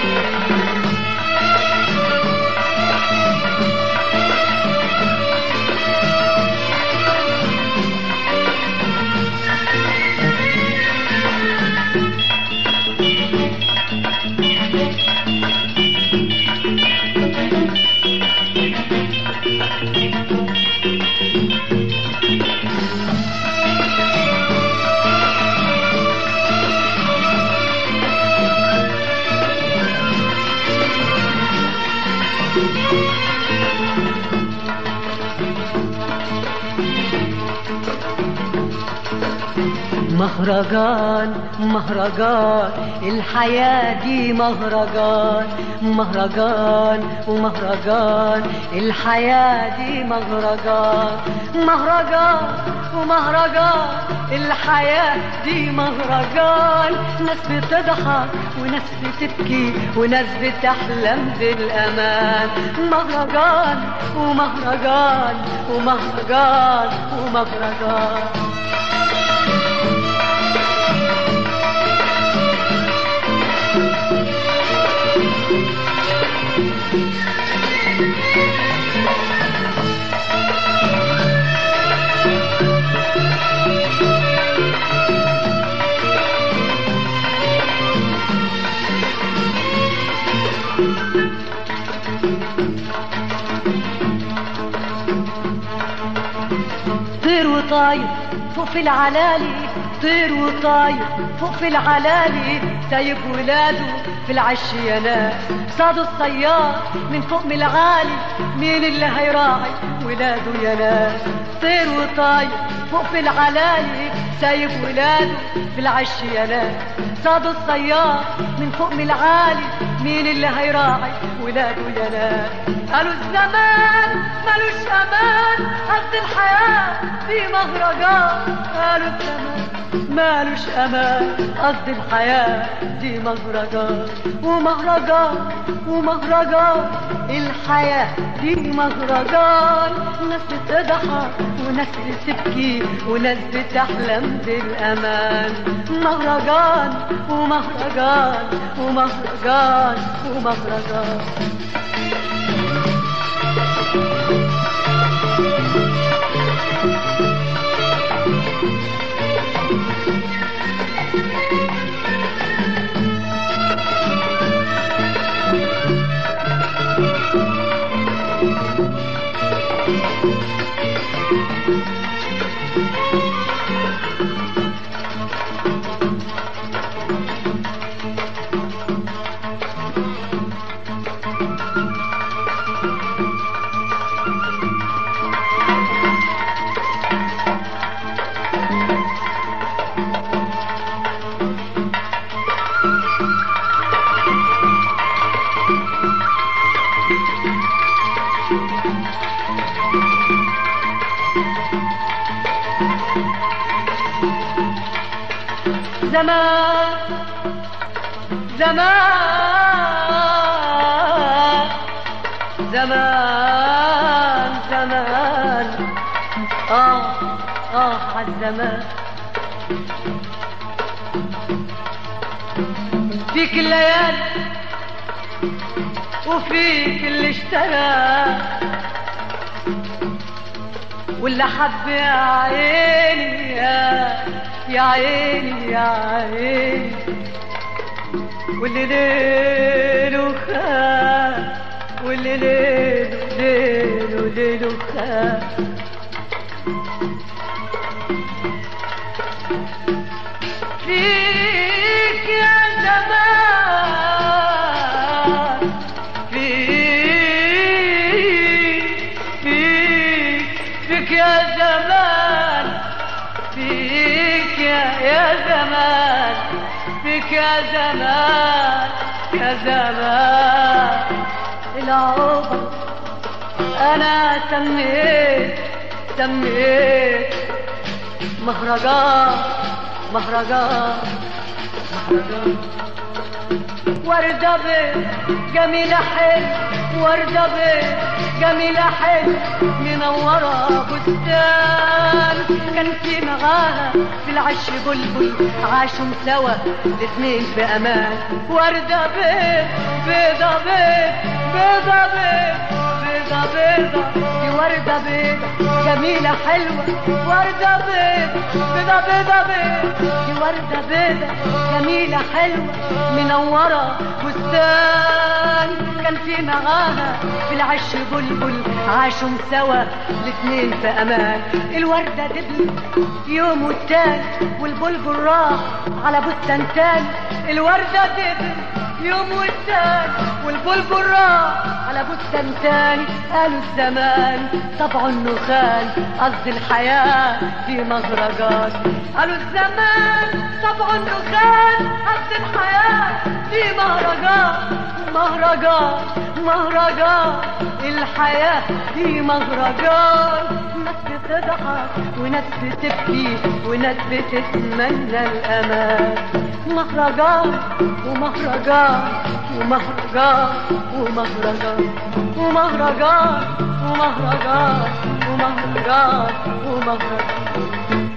مهرجان مهرجان الحياة دي مهرجان مهرجان ومهرجان الحياة دي مهرجان مهرجان ومهرجان الحياة دي مهرجان ناس بتضحك وناس بتبكي وناس بتحلم بالأمان مهرجان ومهرجان ومهرجان ومهرجان طير وطاير فوق في العلالي طير وطاير فوق في العلالي سايب ولاده في العش يا ناس صادوا الصياد من فوق من العالي مين اللي هيراعي ولاده يا ناس طير وطاير فوق في العلالي سايب ولاده في العش يا ناس صادوا الصياد من فوق من العالي مين اللي هيراعي ولاده يا ناس قالوا الزمان ملوش امان قد الحياه في مهرجان قالوا الزمان مالوش امان قصد الحياة دي مهرجان ومهرجان ومهرجان الحياة دي مهرجان ناس بتضحك وناس بتبكي وناس بتحلم بالامان مهرجان ومهرجان ومهرجان ومهرجان زمان زمان زمان زمان آه آه عالزمان فيك الليالي وفيك اللي اشترى واللي حب يا عيني يا يا عيني يا عيني واللي ليله خاف واللي ليله ليله ليله خاف فيك يا زمان فيك فيك فيك يا زمان فيك يا يا زمان فيك يا زمان يا زمان العمر انا سميت سميت مهرجان مهرجان مهرجان وردة بيض جميلة حلو وردة بيض جميلة حلو منورة بستان كان في معاها في العش بلبل عاشوا سوا الاتنين في امان وردة بيض بيضة بيض بيضة بيض بيضة بيضة دي وردة بيضة جميلة حلوة وردة بيضة بيضة بيضة بيضة دي وردة بيضة جميلة حلوة منورة بستان كان في معاها في العش بلبل عاشوا سوا الاتنين في امان الوردة دبلت يوم والتاني والبلبل راح على بستان تاني الوردة دبلت يوم والتاني والبلبل راح على بستان تاني قالوا الزمان طبعه النخال قصد الحياة في مهرجان قالوا الزمان طبعه النخال قصد الحياة في مهرجان مهرجان مهرجان الحياة في مهرجان ناس بتضحك وناس بتبكي وناس بتتمنى الأمان مهرجان ومهرجان ومهرجان ومهرجان ومهرجان ومهرجان ومهرجان ومهرجان